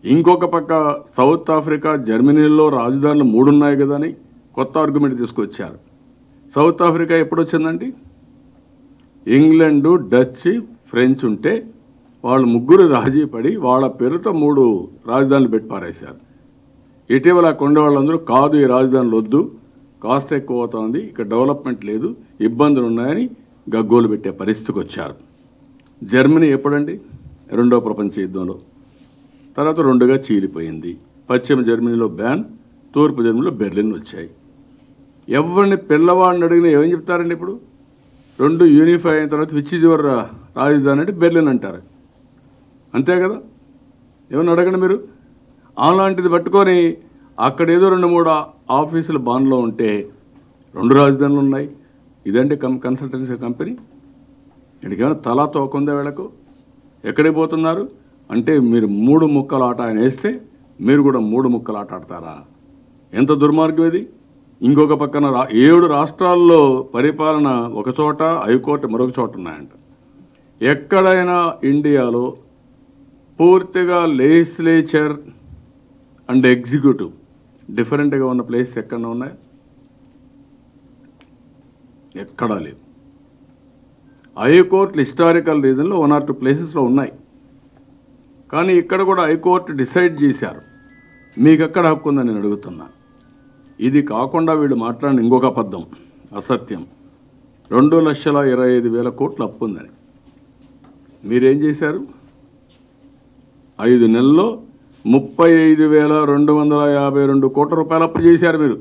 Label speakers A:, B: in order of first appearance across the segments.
A: ఇంకొక పక్క south Africa జర్మనీలో రాజధానులు మూడు ఉన్నాయి కదా అని కొత్త ఆర్గ్యుమెంట్ తీసుకొచ్చారు సౌత్ ఆఫ్రికా ఎప్పుడు వచ్చిందండి ఇంగ్లాండ్ డచ్ ఫ్రెంచ్ ఉంటే వాళ్ళు ముగ్గురు రాజీ పడి వాళ్ళ పేరుతో మూడు రాజధానులు పెట్టి పారేశారు ఇటీవల కొండ వాళ్ళందరూ కాదు ఈ రాజధానులు వద్దు కాస్ట్ ఎక్కువ అవుతుంది ఇక్కడ డెవలప్మెంట్ లేదు ఇబ్బందులు ఉన్నాయని గగ్గోలు పెట్టే పరిస్థితికి వచ్చారు జర్మనీ ఎప్పుడండి రెండో ప్రపంచ యుద్ధంలో తర్వాత రెండుగా చీలిపోయింది పశ్చిమ జర్మనీలో బ్యాన్ తూర్పు జర్మనీలో బెర్లిన్ వచ్చాయి ఎవరిని పిల్లవాడిని అడిగినా ఏం చెప్తారండి ఇప్పుడు రెండు యూనిఫై అయిన తర్వాత విచ్ ఇస్ యువర్ రాజధాని అంటే బెర్లిన్ అంటారు అంతే కదా ఏమన్నా అడగండి మీరు అలాంటిది పట్టుకొని అక్కడ ఏదో రెండు మూడు ఆ- ఆఫీసులు బాన్లో ఉంటే రెండు రాజధానులు ఉన్నాయి ఇదండి కం కన్సల్టెన్సీ కంపెనీ ఇక్కడికేమైనా తలా తోకుందా వీళ్ళకు ఎక్కడికి పోతున్నారు అంటే మీరు మూడు ముక్కల ఆట ఆయన వేస్తే మీరు కూడా మూడు ముక్కల ఆట ఆడతారా ఎంత దుర్మార్గం ఇది ఇంకొక పక్కన రా ఏడు రాష్ట్రాల్లో పరిపాలన ఒక చోట హైకోర్టు మరొక చోట ఉన్నాయంట ఎక్కడైనా ఇండియాలో పూర్తిగా లెజిస్లేచర్ అండ్ ఎగ్జిక్యూటివ్ డిఫరెంట్గా ఉన్న ప్లేస్ ఎక్కడ ఉన్నాయి ఎక్కడా లేవు హైకోర్టులు హిస్టారికల్ రీజన్లో వన్ ఆర్ టూ ప్లేసెస్లో ఉన్నాయి కానీ ఇక్కడ కూడా హైకోర్టు డిసైడ్ చేశారు మీకు ఎక్కడ హక్కు ఉందని నేను అడుగుతున్నా ఇది కాకుండా వీళ్ళు మాట్లాడిన ఇంకొక అబద్ధం అసత్యం రెండు లక్షల ఇరవై ఐదు వేల కోట్ల అప్పు ఉందని మీరేం చేశారు ఐదు నెలల్లో ముప్పై ఐదు వేల రెండు వందల యాభై రెండు కోట్ల రూపాయలు అప్పు చేశారు మీరు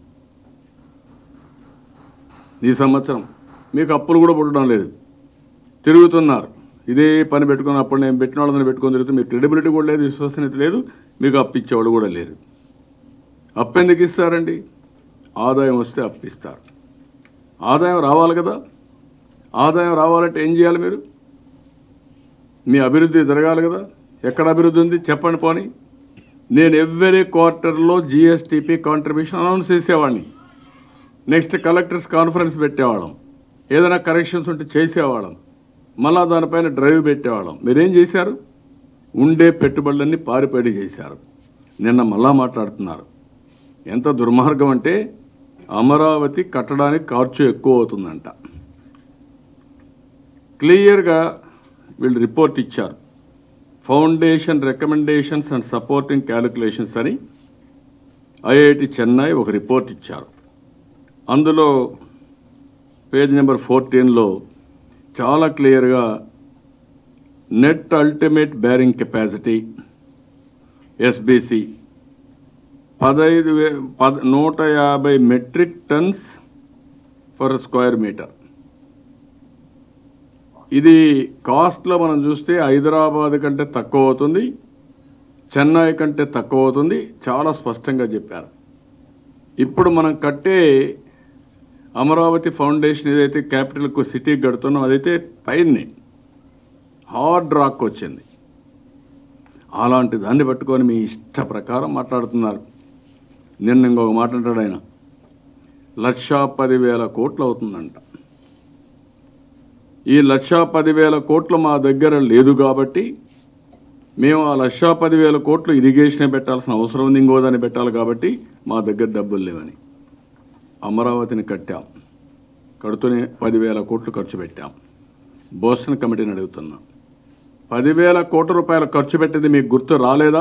A: ఈ సంవత్సరం మీకు అప్పులు కూడా పుట్టడం లేదు తిరుగుతున్నారు ఇదే పని పెట్టుకుని అప్పుడు నేను పెట్టిన వాళ్ళని పెట్టుకొని తిరుగుతూ మీకు క్రెడిబిలిటీ కూడా లేదు విశ్వసనీయత లేదు మీకు అప్పు ఇచ్చేవాళ్ళు కూడా లేరు అప్పు ఎందుకు ఇస్తారండి ఆదాయం వస్తే అప్పు ఇస్తారు ఆదాయం రావాలి కదా ఆదాయం రావాలంటే ఏం చేయాలి మీరు మీ అభివృద్ధి జరగాలి కదా ఎక్కడ అభివృద్ధి ఉంది చెప్పండి పోని నేను ఎవ్రీ క్వార్టర్లో జిఎస్టిపి కాంట్రిబ్యూషన్ అనౌన్స్ చేసేవాడిని నెక్స్ట్ కలెక్టర్స్ కాన్ఫరెన్స్ పెట్టేవాళ్ళం ఏదైనా కరెక్షన్స్ ఉంటే చేసేవాళ్ళం మళ్ళా దానిపైన డ్రైవ్ పెట్టేవాళ్ళం మీరేం చేశారు ఉండే పెట్టుబడులన్నీ పారిపడి చేశారు నిన్న మళ్ళా మాట్లాడుతున్నారు ఎంత దుర్మార్గం అంటే అమరావతి కట్టడానికి ఖర్చు ఎక్కువ అవుతుందంట క్లియర్గా వీళ్ళు రిపోర్ట్ ఇచ్చారు foundation recommendations and supporting calculations అని ఐఐటి చెన్నై ఒక రిపోర్ట్ ఇచ్చారు అందులో పేజ్ నెంబర్ ఫోర్టీన్లో చాలా క్లియర్గా net ultimate bearing capacity SBC పదహైదు వే పద నూట యాభై metric tons for square metre ఇది కాస్ట్లో మనం చూస్తే హైదరాబాద్ కంటే తక్కువ అవుతుంది చెన్నై కంటే తక్కువ అవుతుంది చాలా స్పష్టంగా చెప్పారు ఇప్పుడు మనం కట్టే అమరావతి ఫౌండేషన్ ఏదైతే క్యాపిటల్కు సిటీకి కడుతున్నాం అదైతే పైనే హార్డ్ రాక్ వచ్చింది అలాంటి దాన్ని పట్టుకొని మీ ఇష్ట ప్రకారం మాట్లాడుతున్నారు నిన్న ఇంకొక మాట అంటాడు ఆయన లక్షా పదివేల కోట్లు అవుతుందంట ఈ లక్షా పదివేల కోట్లు మా దగ్గర లేదు కాబట్టి మేము ఆ లక్షా పదివేల కోట్లు ఇరిగేషన్ పెట్టాల్సిన అవసరం ఉంది ఇంకోదాన్ని పెట్టాలి కాబట్టి మా దగ్గర డబ్బులు లేవని అమరావతిని కట్టాం కడుతూనే పదివేల కోట్లు ఖర్చు పెట్టాం బోస్టన్ కమిటీని అడుగుతున్నాం పదివేల కోట్ల రూపాయలు ఖర్చు పెట్టింది మీకు గుర్తు రాలేదా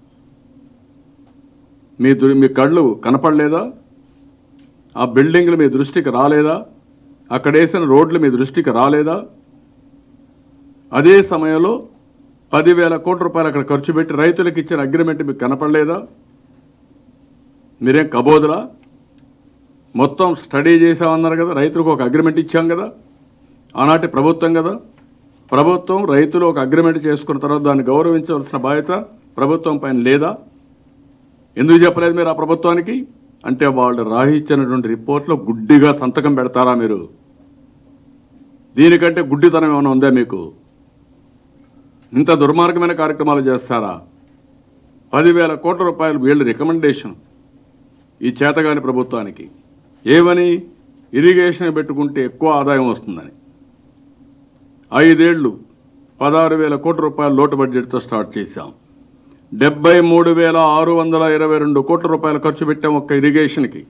A: మీ దు- మీ కళ్ళు కనపడలేదా ఆ బిల్డింగ్లు మీ దృష్టికి రాలేదా అక్కడ వేసిన రోడ్లు మీ దృష్టికి రాలేదా అదే సమయంలో పదివేల కోట్ల రూపాయలు అక్కడ ఖర్చు పెట్టి రైతులకు ఇచ్చిన అగ్రిమెంట్ మీకు కనపడలేదా మీరేం కబోదురా మొత్తం స్టడీ చేసామన్నారు కదా రైతులకు ఒక అగ్రిమెంట్ ఇచ్చాం కదా ఆనాటి ప్రభుత్వం కదా ప్రభుత్వం రైతులు ఒక అగ్రిమెంట్ చేసుకున్న తర్వాత దాన్ని గౌరవించవలసిన బాధ్యత ప్రభుత్వం పైన లేదా ఎందుకు చెప్పలేదు మీరు ఆ ప్రభుత్వానికి అంటే వాళ్ళు రాహించినటువంటి రిపోర్ట్లో గుడ్డిగా సంతకం పెడతారా మీరు దీనికంటే గుడ్డితనం ఏమైనా ఉందా మీకు ఇంత దుర్మార్గమైన కార్యక్రమాలు చేస్తారా పదివేల కోట్ల రూపాయలు వీళ్ళు రికమెండేషన్ ఈ చేతగాని ప్రభుత్వానికి ఏమని ఇరిగేషన్ పెట్టుకుంటే ఎక్కువ ఆదాయం వస్తుందని ఐదేళ్లు పదహారు వేల కోట్ల రూపాయల లోటు బడ్జెట్తో స్టార్ట్ చేశాం డెబ్బై మూడు వేల ఆరు వందల ఇరవై రెండు కోట్ల రూపాయలు ఖర్చు పెట్టాం ఒక్క ఇరిగేషన్కి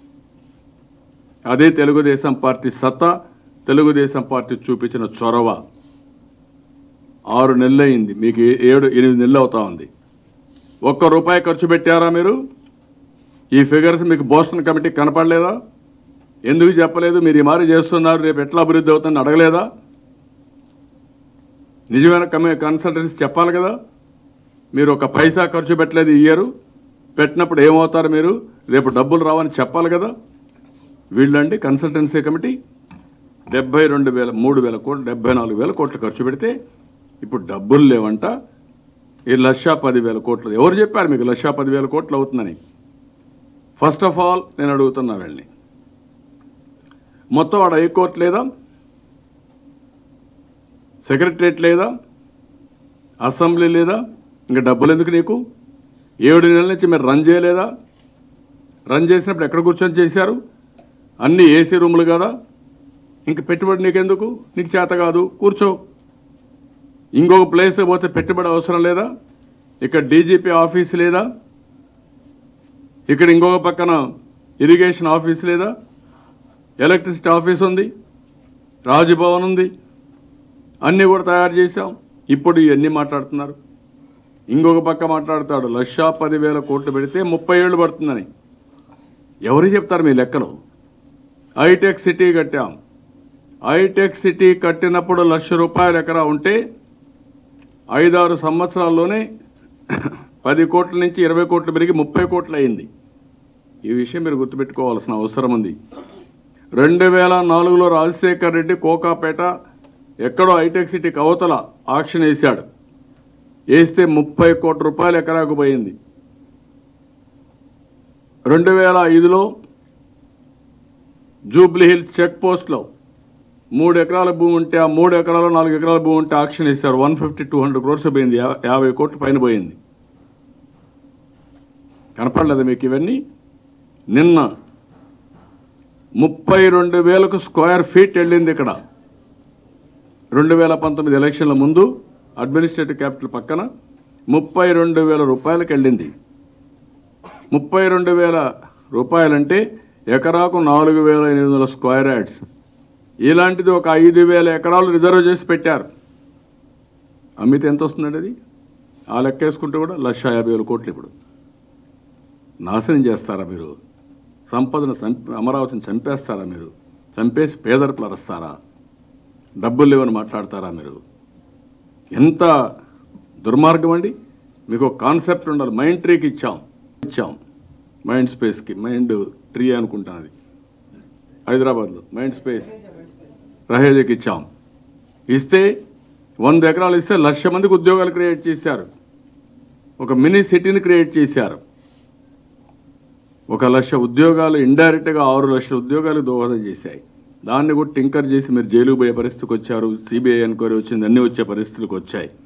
A: అదే తెలుగుదేశం పార్టీ సత్తా తెలుగుదేశం పార్టీ చూపించిన చొరవ ఆరు నెలలు అయింది మీకు ఏ- ఏడు ఎనిమిది నెలలు అవుతా ఉంది ఒక్క రూపాయి ఖర్చు పెట్టారా మీరు ఈ ఫిగర్స్ మీకు బోస్టన్ కమిటీ కనపడలేదా ఎందుకు చెప్పలేదు మీరు ఈ మారి చేస్తున్నారు రేపు ఎట్లా అభివృద్ధి అవుతుందని అడగలేదా నిజమైన కమి కన్సల్టెన్సీ చెప్పాలి కదా మీరు ఒక పైసా ఖర్చు పెట్టలేదు ఈ ఇయర్ పెట్టినప్పుడు ఏమవుతారు మీరు రేపు డబ్బులు రావని చెప్పాలి కదా వీళ్ళండి కన్సల్టెన్సీ కమిటీ డెబ్బై రెండు వేల మూడు వేల కోట్లు డెబ్బై నాలుగు వేల కోట్లు ఖర్చు పెడితే ఇప్పుడు డబ్బులు లేవంట ఈ లక్ష పదివేల కోట్లు ఎవరు చెప్పారు మీకు లక్ష పదివేల కోట్లు అవుతుందని ఫస్ట్ ఆఫ్ ఆల్ నేను అడుగుతున్నా వీళ్ళని మొత్తం వాడు హైకోర్టు లేదా సెక్రటరేట్ లేదా అసెంబ్లీ లేదా ఇంకా డబ్బులు ఎందుకు నీకు ఏడు నెలల నుంచి మీరు రన్ చేయలేదా రన్ చేసినప్పుడు ఎక్కడ కూర్చొని చేశారు అన్ని ఏసీ రూములు కదా ఇంక పెట్టుబడి నీకెందుకు నీకు చేత కాదు కూర్చో ఇంకొక ప్లేస్ పోతే పెట్టుబడి అవసరం లేదా ఇక్కడ డీజీపీ ఆఫీస్ లేదా ఇక్కడ ఇంకొక పక్కన ఇరిగేషన్ ఆఫీస్ లేదా ఎలక్ట్రిసిటీ ఆఫీస్ ఉంది రాజభవన్ ఉంది అన్నీ కూడా తయారు చేశాం ఇప్పుడు ఇవన్నీ మాట్లాడుతున్నారు ఇంకొక పక్క మాట్లాడతాడు లక్షా పదివేల కోట్లు పెడితే ముప్పై ఏళ్ళు పడుతుందని ఎవరు చెప్తారు మీ లెక్కలు హైటెక్ సిటీ కట్టాం హైటెక్ సిటీ కట్టినప్పుడు లక్ష రూపాయలు ఎకరా ఉంటే ఐదారు సంవత్సరాల్లోనే పది కోట్ల నుంచి ఇరవై కోట్లు పెరిగి ముప్పై కోట్లు అయింది ఈ విషయం మీరు గుర్తుపెట్టుకోవాల్సిన అవసరం ఉంది రెండు వేల నాలుగులో రాజశేఖర్ రెడ్డి కోకాపేట ఎక్కడో హైటెక్ సిటీకి అవతల ఆక్షన్ వేశాడు వేస్తే ముప్పై కోట్ల రూపాయలు ఎకరాకు పోయింది రెండు వేల ఐదులో జూబ్లీ హిల్స్ చెక్ పోస్ట్లో మూడు ఎకరాల భూమి ఉంటే ఆ మూడు ఎకరాలు నాలుగు ఎకరాల భూమి ఉంటే ఆక్షన్ ఇస్తారు one fifty two hundred crores పోయింది యా- యాభై కోట్ల పైన పోయింది కనపడలేదు మీకు ఇవన్నీ నిన్న ముప్పై రెండు వేలకు స్క్వేర్ ఫీట్ వెళ్ళింది ఇక్కడ రెండు వేల పంతొమ్మిది ఎలక్షన్ల ముందు అడ్మినిస్ట్రేటివ్ క్యాపిటల్ పక్కన ముప్పై రెండు వేల రూపాయలకు వెళ్ళింది ముప్పై రెండు వేల రూపాయలంటే ఎకరాకు నాలుగు వేల ఎనిమిది వందల స్క్వేర్ యార్డ్స్ ఇలాంటిది ఒక ఐదు వేల ఎకరాలు రిజర్వ్ చేసి పెట్టారు అమ్మితే ఎంత వస్తుందండి అది ఆ లెక్క వేసుకుంటే కూడా లక్ష యాభై వేల కోట్లు ఇప్పుడు నాశనం చేస్తారా మీరు సంపదను చంపి అమరావతిని చంపేస్తారా మీరు చంపేసి పేదరికలు అరుస్తారా డబ్బులు లేవని మాట్లాడతారా మీరు ఎంత దుర్మార్గం అండి మీకు ఒక కాన్సెప్ట్ ఉండాలి మైండ్ ట్రీకి ఇచ్చాం ఇచ్చాం మైండ్ స్పేస్కి మైండ్ ట్రీ అనుకుంటాను అది హైదరాబాద్లో మైండ్ స్పేస్ రహేజకి ఇచ్చాం ఇస్తే వంద ఎకరాలు ఇస్తే లక్ష మందికి ఉద్యోగాలు క్రియేట్ చేశారు ఒక మినీ సిటీని క్రియేట్ చేశారు ఒక లక్ష ఉద్యోగాలు ఇండైరెక్ట్గా ఆరు లక్షల ఉద్యోగాలు దోహదం చేశాయి దాన్ని కూడా టింకర్ చేసి మీరు జైలుకు పోయే పరిస్థితికి వచ్చారు సిబిఐ ఎంక్వైరీ వచ్చింది అన్నీ వచ్చే పరిస్థితులకు వచ్చాయి